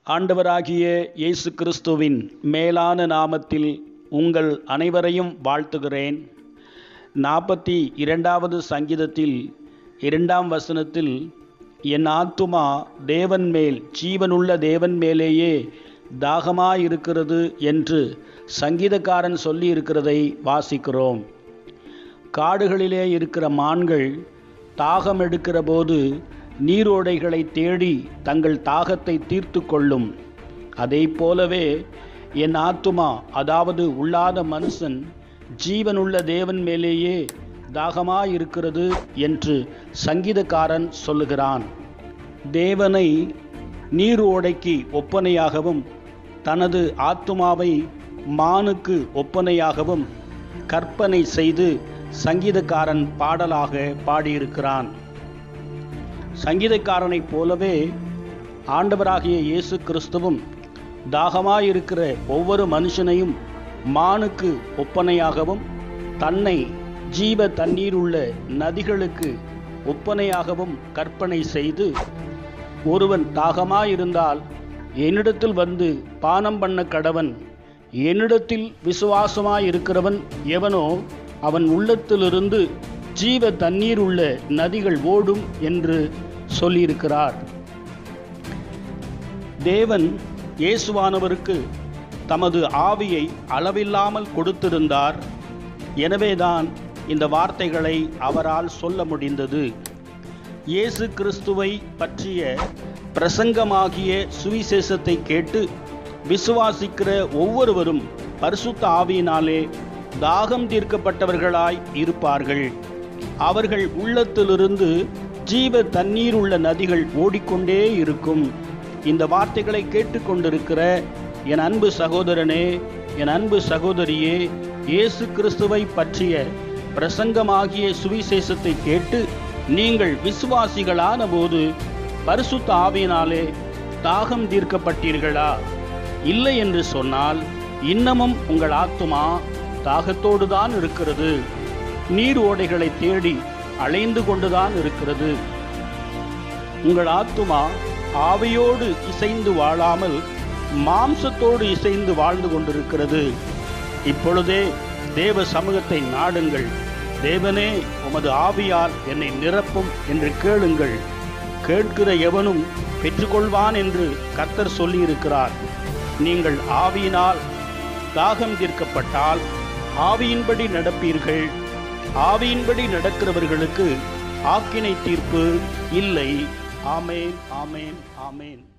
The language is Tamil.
ஆண்டவராகிய இயேசு கிறிஸ்துவின் மேலான நாமத்தில் உங்கள் அனைவரையும் வாழ்த்துகிறேன் நாற்பத்தி இரண்டாவது சங்கீதத்தில் இரண்டாம் வசனத்தில் என் ஆத்துமா தேவன் மேல் ஜீவனுள்ள தேவன் மேலேயே தாகமாயிருக்கிறது என்று சங்கீதக்காரன் சொல்லி இருக்கிறதை வாசிக்கிறோம் காடுகளிலே இருக்கிற மான்கள் தாகம் எடுக்கிற போது நீரோடைகளை தேடி தங்கள் தாகத்தை தீர்த்து கொள்ளும் அதை போலவே என் ஆத்துமா அதாவது உள்ளாத மனுஷன் ஜீவனுள்ள தேவன் மேலேயே தாகமாயிருக்கிறது என்று சங்கீதக்காரன் சொல்லுகிறான் தேவனை நீர் ஓடைக்கு ஒப்பனையாகவும் தனது ஆத்துமாவை மானுக்கு ஒப்பனையாகவும் கற்பனை செய்து சங்கீதக்காரன் பாடலாக பாடியிருக்கிறான் சங்கீதக்காரனைப் போலவே ஆண்டவராகிய இயேசு கிறிஸ்துவும் தாகமாயிருக்கிற ஒவ்வொரு மனுஷனையும் மானுக்கு ஒப்பனையாகவும் தன்னை ஜீவ தண்ணீர் உள்ள நதிகளுக்கு ஒப்பனையாகவும் கற்பனை செய்து ஒருவன் தாகமாயிருந்தால் என்னிடத்தில் வந்து பானம் பண்ண கடவன் என்னிடத்தில் விசுவாசமாயிருக்கிறவன் எவனோ அவன் உள்ளத்திலிருந்து ஜீவ தண்ணீர் உள்ள நதிகள் ஓடும் என்று சொல்லியிருக்கிறார் தேவன் இயேசுவானவருக்கு தமது ஆவியை அளவில்லாமல் கொடுத்திருந்தார் எனவேதான் இந்த வார்த்தைகளை அவரால் சொல்ல முடிந்தது இயேசு கிறிஸ்துவை பற்றிய பிரசங்கமாகிய சுவிசேஷத்தை கேட்டு விசுவாசிக்கிற ஒவ்வொருவரும் பரிசுத்த ஆவியினாலே தாகம் தீர்க்கப்பட்டவர்களாய் இருப்பார்கள் அவர்கள் உள்ளத்திலிருந்து ஜீவ தண்ணீர் உள்ள நதிகள் ஓடிக்கொண்டே இருக்கும் இந்த வார்த்தைகளை கேட்டுக்கொண்டிருக்கிற என் அன்பு சகோதரனே என் அன்பு சகோதரியே இயேசு கிறிஸ்துவை பற்றிய பிரசங்கமாகிய சுவிசேஷத்தை கேட்டு நீங்கள் விசுவாசிகளான போது பரிசுத்த ஆவியினாலே தாகம் தீர்க்கப்பட்டீர்களா இல்லை என்று சொன்னால் இன்னமும் உங்கள் ஆத்துமா தாகத்தோடு தான் இருக்கிறது நீர் ஓடைகளை தேடி அலைந்து கொண்டுதான் இருக்கிறது உங்கள் ஆத்துமா ஆவியோடு இசைந்து வாழாமல் மாம்சத்தோடு இசைந்து வாழ்ந்து கொண்டிருக்கிறது இப்பொழுதே தேவ சமூகத்தை நாடுங்கள் தேவனே உமது ஆவியால் என்னை நிரப்பும் என்று கேளுங்கள் கேட்கிற எவனும் பெற்றுக்கொள்வான் என்று கர்த்தர் சொல்லியிருக்கிறார் நீங்கள் ஆவியினால் தாகம் தீர்க்கப்பட்டால் ஆவியின்படி நடப்பீர்கள் ஆவியின்படி நடக்கிறவர்களுக்கு ஆக்கினை தீர்ப்பு இல்லை ஆமேன் ஆமேன் ஆமேன்